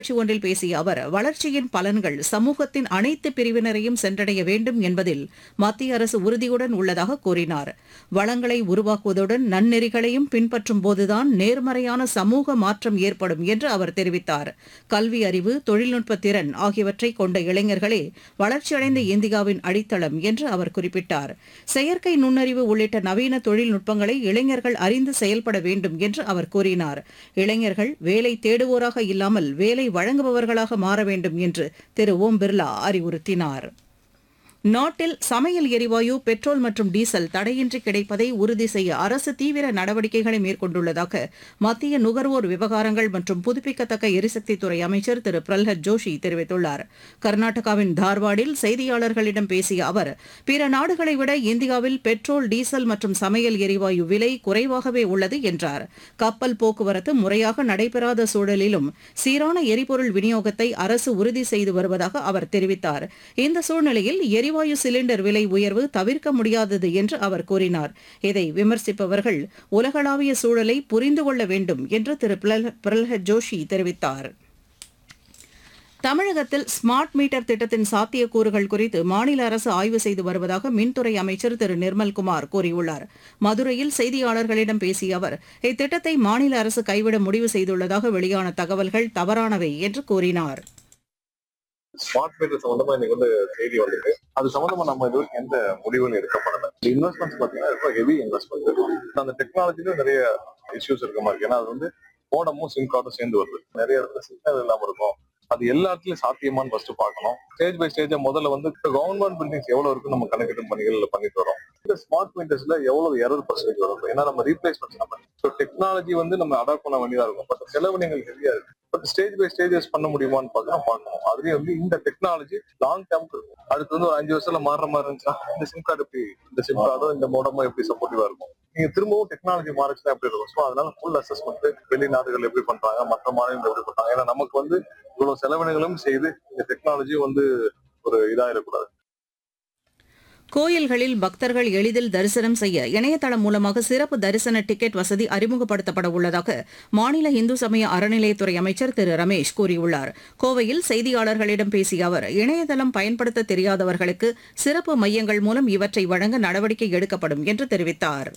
நிகழ்ச்சி ஒன்றில் பேசிய அவர் வளர்ச்சியின் பலன்கள் சமூகத்தின் அனைத்து பிரிவினரையும் சென்றடைய வேண்டும் என்பதில் மத்திய அரசு உறுதியுடன் உள்ளதாக கூறினார் வளங்களை உருவாக்குவதுடன் நன்னெறிகளையும் பின்பற்றும் போதுதான் நேர்மறையான சமூக மாற்றம் ஏற்படும் என்று அவர் தெரிவித்தார் கல்வி அறிவு தொழில்நுட்ப திறன் ஆகியவற்றை கொண்ட இளைஞர்களே வளர்ச்சியடைந்த இந்தியாவின் அடித்தளம் என்று அவர் குறிப்பிட்டார் செயற்கை நுண்ணறிவு உள்ளிட்ட நவீன தொழில்நுட்பங்களை இளைஞர்கள் அறிந்து செயல்பட வேண்டும் என்று அவர் கூறினார் இளைஞர்கள் வேலை தேடுவோராக இல்லாமல் வேலை வழங்குபவர்களாக மாற வேண்டும் என்று திரு ஓம் பிர்லா அறிவுறுத்தினார் நாட்டில் சமையல் எரிவாயு பெட்ரோல் மற்றும் டீசல் தடையின்றி கிடைப்பதை உறுதி செய்ய அரசு தீவிர நடவடிக்கைகளை மேற்கொண்டுள்ளதாக மத்திய நுகர்வோர் விவகாரங்கள் மற்றும் புதுப்பிக்கத்தக்க எரிசக்தித்துறை அமைச்சர் திரு பிரல்ஹத் ஜோஷி தெரிவித்துள்ளார் கர்நாடகாவின் தார்வாடில் செய்தியாளர்களிடம் பேசிய அவர் பிற நாடுகளை விட இந்தியாவில் பெட்ரோல் டீசல் மற்றும் சமையல் எரிவாயு விலை குறைவாகவே உள்ளது என்றார் கப்பல் போக்குவரத்து முறையாக நடைபெறாத சூழலிலும் சீரான எரிபொருள் விநியோகத்தை அரசு உறுதி செய்து வருவதாக அவர் தெரிவித்தார் இந்த சூழ்நிலையில் எரிவாயு சிலிண்டர் விலை உயர்வு தவிர்க்க முடியாதது என்று அவர் கூறினார் இதை விமர்சிப்பவர்கள் உலகளாவிய சூழலை புரிந்து கொள்ள வேண்டும் என்று திரு பிரல்- பிரல்ஹத் ஜோஷி தெரிவித்தார் தமிழகத்தில் ஸ்மார்ட் மீட்டர் திட்டத்தின் சாத்தியக்கூறுகள் குறித்து மாநில அரசு ஆய்வு செய்து வருவதாக மின்துறை அமைச்சர் திரு நிர்மல்குமார் கூறியுள்ளார் மதுரையில் செய்தியாளர்களிடம் பேசிய அவர் இத்திட்டத்தை மாநில அரசு கைவிட முடிவு செய்துள்ளதாக வெளியான தகவல்கள் தவறானவை என்று கூறினார் ஸ்மார்ட் மீட்டர் சம்பந்தமா இன்னைக்கு வந்து செய்தி வந்திருக்கு அது சம்பந்தமா நம்ம இது வரைக்கும் எந்த முடிவுகளும் எடுக்கப்படல இன்வெஸ்ட்மெண்ட்ஸ் பாத்தீங்கன்னா ரொம்ப ஹெவி இன்வெஸ்ட்மெண்ட் அந்த டெக்னாலஜிலும் நிறைய இஷ்யூஸ் இருக்க மாதிரி ஏன்னா அது வந்து மோடமும் சிம் கார்டும் சேர்ந்து வருது நிறைய இடத்துல சிக்னல் இல்லாம இருக்கும் அது எல்லா இடத்துலயும் சாத்தியமான்னு ஃபர்ஸ்ட் பார்க்கணும் ஸ்டேஜ் பை ஸ்டேஜா முதல்ல வந்து கவர்மெண்ட் பில்டிங்ஸ் எவ்வளவு இருக்கு நம்ம கணக்கெடும் பணிகள் பண்ணிட்டு வரோம் இந்த ஸ்மார்ட் மீட்டர்ஸ்ல எவ்வளவு எரர் பர்சன்டேஜ் வரும் ஏன்னா நம்ம ரீப்ளேஸ்மெண்ட் நம்ம ஸோ டெக்னாலஜி வந்து நம்ம அடாப்ட் பண்ண வேண்டியதா இருக்கும் பட் செலவினங்கள் ஹெவியா இருக்கு பட் ஸ்டேஜ் பை ஸ்டேஜஸ் பண்ண முடியுமான்னு பார்க்கணும் பார்க்கணும் அதுலயும் வந்து இந்த டெக்னாலஜி லாங் டேர்ம் இருக்கும் அடுத்து வந்து ஒரு அஞ்சு வருஷத்துல மாறுற மாதிரி இருந்துச்சுன்னா இந்த சிம் கார்டு எப்படி இந்த சிம் கார்டும் இந்த மோடமும் எப்படி சப்போர்ட்டிவா இருக்கும் நீங்க திரும்பவும் டெக்னாலஜி மாறிச்சுன்னா எப்படி இருக்கும் ஸோ அதனால ஃபுல் அசஸ்மெண்ட் வெளிநாடுகள் எப்படி பண்றாங்க மற்ற மாநிலங்கள் எப்படி பண்றாங்க ஏன்னா நமக்கு வந்து இவ்வளவு செலவினங்களும் செய்து இந்த டெக்னாலஜியும் வந்து ஒரு இதாயிடக்கூடாது கோயில்களில் பக்தர்கள் எளிதில் தரிசனம் செய்ய இணையதளம் மூலமாக சிறப்பு தரிசன டிக்கெட் வசதி அறிமுகப்படுத்தப்பட உள்ளதாக மாநில இந்து சமய அறநிலையத்துறை அமைச்சர் திரு ரமேஷ் கூறியுள்ளார் கோவையில் செய்தியாளர்களிடம் பேசிய அவர் இணையதளம் பயன்படுத்த தெரியாதவர்களுக்கு சிறப்பு மையங்கள் மூலம் இவற்றை வழங்க நடவடிக்கை எடுக்கப்படும் என்று தெரிவித்தார்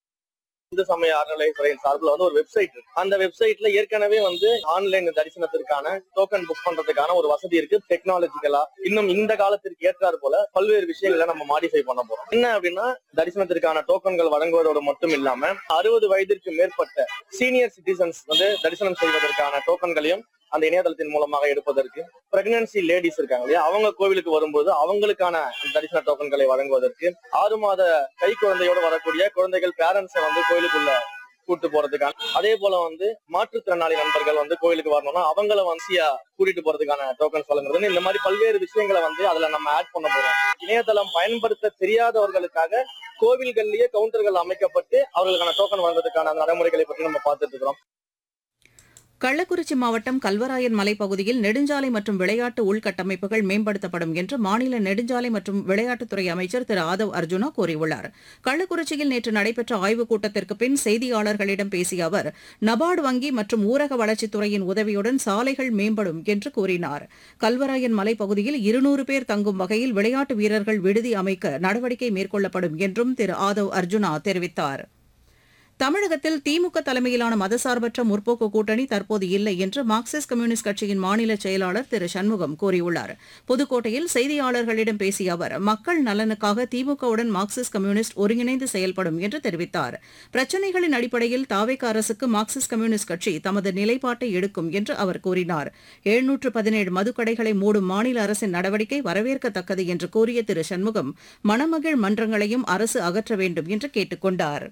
இந்து சமய அறநிலையத்துறையின் சார்பில் வந்து ஒரு வெப்சைட் இருக்கு அந்த வெப்சைட்ல ஏற்கனவே வந்து ஆன்லைன் தரிசனத்திற்கான டோக்கன் புக் பண்றதுக்கான ஒரு வசதி இருக்கு டெக்னாலஜிக்கலா இன்னும் இந்த காலத்திற்கு ஏற்றாறு போல பல்வேறு விஷயங்களை நம்ம மாடிஃபை பண்ண போறோம் என்ன அப்படின்னா தரிசனத்திற்கான டோக்கன்கள் வழங்குவதோடு மட்டும் இல்லாம அறுபது வயதிற்கு மேற்பட்ட சீனியர் சிட்டிசன்ஸ் வந்து தரிசனம் செய்வதற்கான டோக்கன்களையும் அந்த இணையதளத்தின் மூலமாக எடுப்பதற்கு பிரெக்னன்சி லேடிஸ் இருக்காங்க இல்லையா அவங்க கோவிலுக்கு வரும்போது அவங்களுக்கான தரிசன டோக்கன்களை வழங்குவதற்கு ஆறு மாத கை குழந்தையோட வரக்கூடிய குழந்தைகள் பேரண்ட்ஸை வந்து கோயிலுக்குள்ள கூட்டு போறதுக்கான அதே போல வந்து மாற்றுத்திறனாளி நண்பர்கள் வந்து கோயிலுக்கு வரணும்னா அவங்கள வன்சியா கூட்டிட்டு போறதுக்கான டோக்கன்ஸ் வழங்குறதுன்னு இந்த மாதிரி பல்வேறு விஷயங்களை வந்து அதுல நம்ம ஆட் பண்ண போறோம் இணையதளம் பயன்படுத்த தெரியாதவர்களுக்காக கோவில்கள்லயே கவுண்டர்கள் அமைக்கப்பட்டு அவர்களுக்கான டோக்கன் வழங்குறதுக்கான அந்த நடைமுறைகளை பற்றி நம்ம பார்த்துட்டு இருக்கிறோம் கள்ளக்குறிச்சி மாவட்டம் கல்வராயன் மலைப்பகுதியில் நெடுஞ்சாலை மற்றும் விளையாட்டு உள்கட்டமைப்புகள் மேம்படுத்தப்படும் என்று மாநில நெடுஞ்சாலை மற்றும் விளையாட்டுத்துறை அமைச்சர் திரு ஆதவ் அர்ஜுனா கூறியுள்ளார் கள்ளக்குறிச்சியில் நேற்று நடைபெற்ற ஆய்வுக் கூட்டத்திற்கு பின் செய்தியாளர்களிடம் பேசிய அவர் நபார்டு வங்கி மற்றும் ஊரக வளர்ச்சித்துறையின் உதவியுடன் சாலைகள் மேம்படும் என்று கூறினார் கல்வராயன் மலைப்பகுதியில் இருநூறு பேர் தங்கும் வகையில் விளையாட்டு வீரர்கள் விடுதி அமைக்க நடவடிக்கை மேற்கொள்ளப்படும் என்றும் திரு ஆதவ் அர்ஜுனா தெரிவித்தார் தமிழகத்தில் திமுக தலைமையிலான மதசார்பற்ற முற்போக்கு கூட்டணி தற்போது இல்லை என்று மார்க்சிஸ்ட் கம்யூனிஸ்ட் கட்சியின் மாநில செயலாளர் திரு சண்முகம் கூறியுள்ளார் புதுக்கோட்டையில் செய்தியாளர்களிடம் பேசிய அவர் மக்கள் நலனுக்காக திமுகவுடன் மார்க்சிஸ்ட் கம்யூனிஸ்ட் ஒருங்கிணைந்து செயல்படும் என்று தெரிவித்தார் பிரச்சினைகளின் அடிப்படையில் தாவேக அரசுக்கு மார்க்சிஸ்ட் கம்யூனிஸ்ட் கட்சி தமது நிலைப்பாட்டை எடுக்கும் என்று அவர் கூறினார் எழுநூற்று பதினேழு மதுக்கடைகளை மூடும் மாநில அரசின் நடவடிக்கை வரவேற்கத்தக்கது என்று கூறிய திரு சண்முகம் மணமகிழ் மன்றங்களையும் அரசு அகற்ற வேண்டும் என்று கேட்டுக் கொண்டார்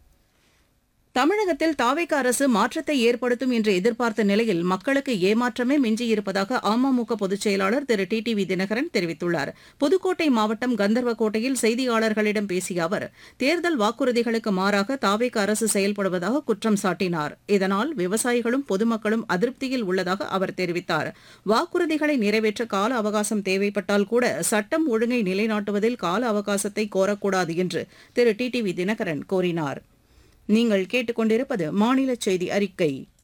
தமிழகத்தில் தாவேக அரசு மாற்றத்தை ஏற்படுத்தும் என்று எதிர்பார்த்த நிலையில் மக்களுக்கு ஏமாற்றமே மிஞ்சியிருப்பதாக அமமுக பொதுச் செயலாளர் திரு டி வி தினகரன் தெரிவித்துள்ளார் புதுக்கோட்டை மாவட்டம் கந்தர்வக்கோட்டையில் செய்தியாளர்களிடம் பேசிய அவர் தேர்தல் வாக்குறுதிகளுக்கு மாறாக தாவேக அரசு செயல்படுவதாக குற்றம் சாட்டினார் இதனால் விவசாயிகளும் பொதுமக்களும் அதிருப்தியில் உள்ளதாக அவர் தெரிவித்தார் வாக்குறுதிகளை நிறைவேற்ற கால அவகாசம் தேவைப்பட்டால் கூட சட்டம் ஒழுங்கை நிலைநாட்டுவதில் கால அவகாசத்தை கோரக்கூடாது என்று திரு டி வி தினகரன் கூறினார் நீங்கள் கேட்டுக்கொண்டிருப்பது மாநில செய்தி அறிக்கை